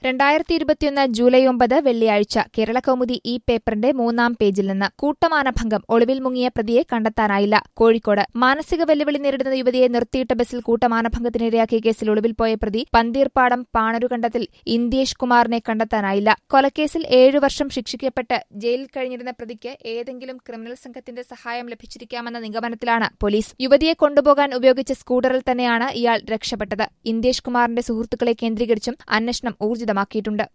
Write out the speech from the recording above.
രണ്ടായിരത്തി ഇരുപത്തിയൊന്ന് ജൂലൈ ഒമ്പത് വെള്ളിയാഴ്ച കേരളകൗമുദി ഈ പേപ്പറിന്റെ മൂന്നാം പേജിൽ നിന്ന് കൂട്ടമാനഭംഗം ഒളിവിൽ മുങ്ങിയ പ്രതിയെ കണ്ടെത്താനായില്ല കോഴിക്കോട് മാനസിക വെല്ലുവിളി നേരിടുന്ന യുവതിയെ നിർത്തിയിട്ട ബസ്സിൽ കൂട്ടമാനഭംഗത്തിനിരയാക്കിയ കേസിൽ ഒളിവിൽ പോയ പ്രതി പന്തീർപ്പാടം പാണരുകണ്ടത്തിൽ ഇന്ത്യേഷ് കുമാറിനെ കണ്ടെത്താനായില്ല കൊലക്കേസിൽ ഏഴു വർഷം ശിക്ഷിക്കപ്പെട്ട് ജയിലിൽ കഴിഞ്ഞിരുന്ന പ്രതിക്ക് ഏതെങ്കിലും ക്രിമിനൽ സംഘത്തിന്റെ സഹായം ലഭിച്ചിരിക്കാമെന്ന നിഗമനത്തിലാണ് പോലീസ് യുവതിയെ കൊണ്ടുപോകാൻ ഉപയോഗിച്ച സ്കൂട്ടറിൽ തന്നെയാണ് ഇയാൾ രക്ഷപ്പെട്ടത് ഇന്ത്യേഷ് കുമാറിന്റെ സുഹൃത്തുക്കളെ കേന്ദ്രീകരിച്ചും അന്വേഷണം ഊർജിതമാക്കിയിട്ടുണ്ട്